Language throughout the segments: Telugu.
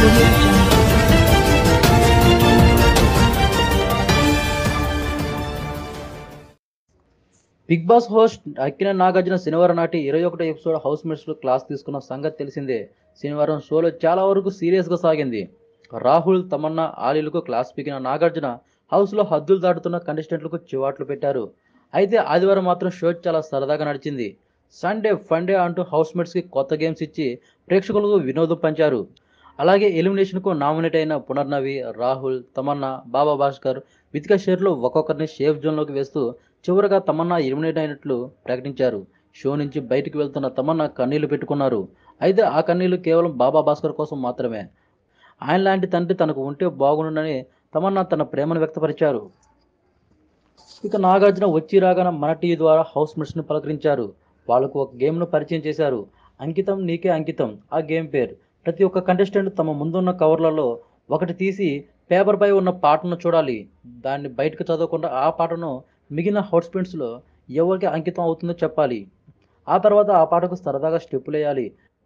audio jungle. Big Boss host Akkineni Nagarjuna శనివారం నాటి ఇరవై ఒకటో ఎపిసోడ్ హౌస్ మేట్స్ లో క్లాస్ తీసుకున్న సంగతి తెలిసిందే శనివారం షోలో చాలా వరకు సీరియస్ గా సాగింది రాహుల్ తమన్నా ఆలీలకు క్లాస్ పీకిన నాగార్జున హౌస్ లో హద్దులు దాటుతున్న కంటెస్టెంట్లకు చివాట్లు పెట్టారు అయితే ఆదివారం మాత్రం షో చాలా సరదాగా నడిచింది సండే ఫండే అంటూ హౌస్ మేట్స్ కి కొత్త గేమ్స్ ఇచ్చి ప్రేక్షకులకు వినోదం పంచారు అలాగే ఎలిమినేషన్ కు నామినేట్ అయిన పునర్నవి రాహుల్ తమన్నా బాబా భాస్కర్ వితిక షేర్లో ఒక్కొక్కరిని సేఫ్ జోన్లోకి వేస్తూ చివరగా తమన్నా ఎలిమినేట్ అయినట్లు ప్రకటించారు షో నుంచి బయటికి వెళ్తున్న తమన్నా కన్నీళ్లు పెట్టుకున్నారు అయితే ఆ కన్నీళ్లు కేవలం బాబా భాస్కర్ కోసం మాత్రమే ఆయన లాంటి తండ్రి తనకు ఉంటే బాగుండునని తమన్నా తన ప్రేమను వ్యక్తపరిచారు ఇక నాగార్జున వచ్చి రాగానే మన టీవీ ద్వారా హౌస్ మేట్స్ని పలకరించారు వాళ్ళకు ఒక గేమ్ను పరిచయం చేశారు అంకితం నీకే అంకితం ఆ గేమ్ పేరు ప్రతి ఒక్క కంటెస్టెంట్ తమ ముందున్న కవర్లలో ఒకటి తీసి పేపర్పై ఉన్న పాటను చూడాలి దాన్ని బయటకు చదవకుండా ఆ పాటను మిగిలిన హౌస్పెంట్స్లో ఎవరికి అంకితం అవుతుందో చెప్పాలి ఆ తర్వాత ఆ పాటకు సరదాగా స్టెప్పులు వేయాలి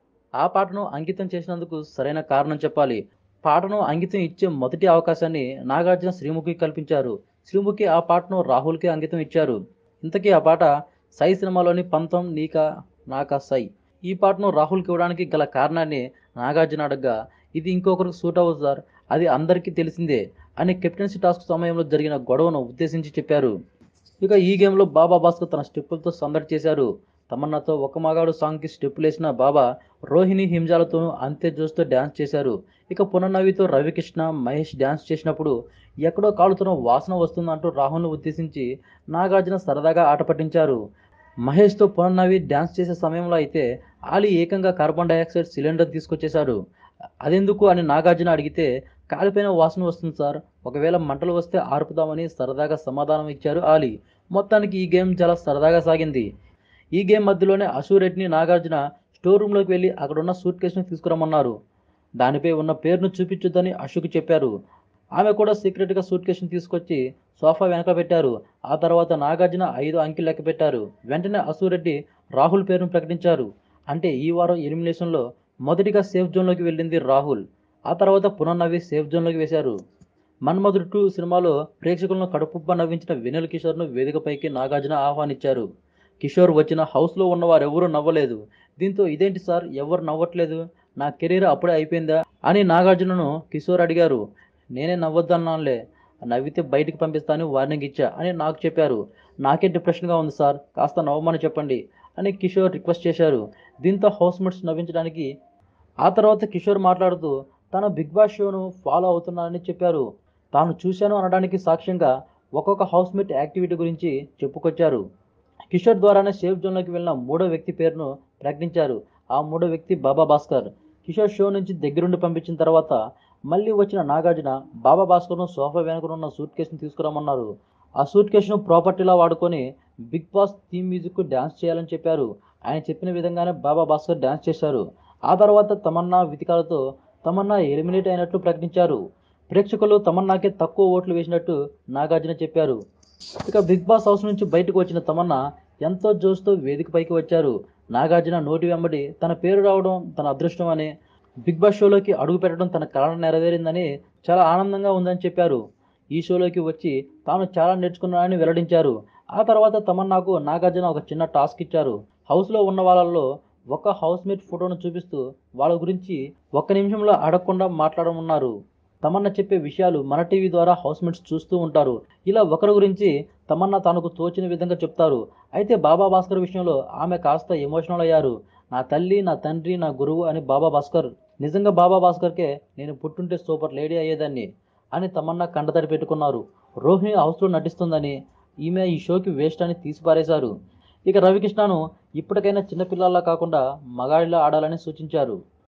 ఆ పాటను అంకితం చేసినందుకు సరైన కారణం చెప్పాలి పాటను అంకితం ఇచ్చే మొదటి అవకాశాన్ని నాగార్జున శ్రీముఖి కల్పించారు శ్రీముఖి ఆ పాటను రాహుల్కి అంకితం ఇచ్చారు ఇంతకీ ఆ పాట సై సినిమాలోని పంతం నీకా నాకా సై ఈ పాటను రాహుల్కి ఇవ్వడానికి గల కారణాన్ని నాగార్జున అడగ్గా ఇది ఇంకొకరికి సూట్ అవ్వదు సార్ అది అందరికీ తెలిసిందే అని కెప్టెన్సీ టాస్క్ సమయంలో జరిగిన గొడవను ఉద్దేశించి చెప్పారు ఇక ఈ గేమ్లో బాబా భాస్కర్ తన స్టెప్పులతో సందడి చేశారు తమన్నాతో ఒక మగాడు సాంగ్కి స్టెప్పులు వేసిన బాబా రోహిణి హింజాలతోనూ అంతే జోస్తో డ్యాన్స్ చేశారు ఇక పునర్నవితో రవికృష్ణ మహేష్ డ్యాన్స్ చేసినప్పుడు ఎక్కడో కాలుతున్న వాసన వస్తుందంటూ రాహుల్ను ఉద్దేశించి నాగార్జున సరదాగా ఆట పట్టించారు మహేష్తో పునర్నవి డ్యాన్స్ చేసే సమయంలో అయితే ఆలీ ఏకంగా కార్బన్ డైఆక్సైడ్ సిలిండర్ తీసుకొచ్చేశారు అదెందుకు అని నాగార్జున అడిగితే కాలిపోయిన వాసన వస్తుంది సార్ ఒకవేళ మంటలు వస్తే ఆర్పుదామని సరదాగా సమాధానం ఇచ్చారు ఆలీ మొత్తానికి ఈ గేమ్ చాలా సరదాగా సాగింది ఈ గేమ్ మధ్యలోనే అశూరెడ్డిని నాగార్జున స్టోర్ రూమ్లోకి వెళ్ళి అక్కడ ఉన్న సూట్ కేసును తీసుకురమ్మన్నారు దానిపై ఉన్న పేరును చూపించొద్దని అశుకు చెప్పారు ఆమె కూడా సీక్రెట్గా సూట్ కేసును తీసుకొచ్చి సోఫా వెనక పెట్టారు ఆ తర్వాత నాగార్జున ఐదు అంకెలు లెక్క పెట్టారు వెంటనే అసూరెడ్డి రాహుల్ పేరును ప్రకటించారు అంటే ఈ వారం ఎలిమినేషన్లో మొదటిగా సేఫ్ జోన్లోకి వెళ్ళింది రాహుల్ ఆ తర్వాత పునర్నవి సేఫ్ జోన్లోకి వేశారు మన్మధుడు టూ సినిమాలో ప్రేక్షకులను కడుపుబ్బ నవ్వించిన వెన్నెల కిషోర్ను వేదికపైకి నాగార్జున ఆహ్వానించారు కిషోర్ వచ్చిన హౌస్లో ఉన్న వారెవరూ నవ్వలేదు దీంతో ఇదేంటి సార్ ఎవరు నవ్వట్లేదు నా కెరీర్ అప్పుడే అయిపోయిందా అని నాగార్జునను కిషోర్ అడిగారు నేనే నవ్వొద్దన్నానులే నవ్వితే బయటికి పంపిస్తాను వార్నింగ్ ఇచ్చా అని నాకు చెప్పారు నాకే డిప్రెషన్గా ఉంది సార్ కాస్త నవ్వమని చెప్పండి అని కిషోర్ రిక్వెస్ట్ చేశారు దీంతో హౌస్ మేట్స్ నవ్వించడానికి ఆ తర్వాత కిషోర్ మాట్లాడుతూ తన బిగ్ బాస్ షోను ఫాలో అవుతున్నానని చెప్పారు తాను చూశాను అనడానికి సాక్ష్యంగా ఒక్కొక్క హౌస్ మేట్ యాక్టివిటీ గురించి చెప్పుకొచ్చారు కిషోర్ ద్వారానే సేఫ్ జోన్లోకి వెళ్ళిన మూడో వ్యక్తి పేరును ప్రకటించారు ఆ మూడో వ్యక్తి బాబా భాస్కర్ కిషోర్ షో నుంచి దగ్గరుండి పంపించిన తర్వాత మళ్ళీ వచ్చిన నాగార్జున బాబా భాస్కర్ను సోఫా వెనుకనున్న సూట్ కేసును తీసుకురమ్మన్నారు ఆ సూట్ కేసును ప్రాపర్టీలా వాడుకొని Bigg Boss theme music dance చేయాలని చెప్పారు ఆయన చెప్పిన విధంగానే బాబా భాస్కర్ డ్యాన్స్ చేశారు ఆ తర్వాత తమన్నా వితికాలతో తమన్నా ఎలిమినేట్ అయినట్లు ప్రకటించారు ప్రేక్షకులు తమన్నాకే తక్కువ ఓట్లు వేసినట్టు నాగార్జున చెప్పారు ఇక బిగ్ బాస్ హౌస్ నుంచి బయటకు వచ్చిన తమన్నా ఎంతో జోష్తో వేదిక పైకి వచ్చారు నాగార్జున నోటి వెంబడి తన పేరు రావడం తన అదృష్టం అని బిగ్ బాస్ షోలోకి అడుగు పెట్టడం తన కళ నెరవేరిందని చాలా ఆనందంగా ఉందని చెప్పారు ఈ షోలోకి వచ్చి తాను చాలా నేర్చుకున్నానని వెల్లడించారు ఆ తర్వాత తమన్నాకు నాగార్జున ఒక చిన్న టాస్క్ ఇచ్చారు హౌస్లో ఉన్న వాళ్ళల్లో ఒక హౌస్ మేట్ ఫోటోను చూపిస్తూ వాళ్ళ గురించి ఒక్క నిమిషంలో అడగకుండా మాట్లాడమన్నారు తమన్నా చెప్పే విషయాలు మన టీవీ ద్వారా హౌస్ మేట్స్ చూస్తూ ఉంటారు ఇలా ఒకరి గురించి తమన్నా తనకు తోచిన విధంగా చెప్తారు అయితే బాబా భాస్కర్ విషయంలో ఆమె కాస్త ఎమోషనల్ అయ్యారు నా తల్లి నా తండ్రి నా గురువు అని బాబా భాస్కర్ నిజంగా బాబా భాస్కర్కే నేను పుట్టుంటే సూపర్ లేడీ అయ్యేదాన్ని అని తమన్నా కండతడి పెట్టుకున్నారు రోహిణి హౌస్లో నటిస్తుందని ఈమె ఈ షోకి వేస్ట్ అని తీసిపారేశారు ఇక రవికృష్ణను ఇప్పటికైనా చిన్నపిల్లల్లా కాకుండా మగాడిలా ఆడాలని సూచించారు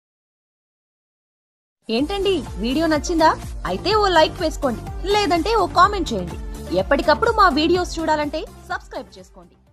ఏంటండి వీడియో నచ్చిందా అయితే ఓ లైక్ వేసుకోండి లేదంటే ఓ కామెంట్ చేయండి ఎప్పటికప్పుడు మా వీడియోస్ చూడాలంటే సబ్స్క్రైబ్ చేసుకోండి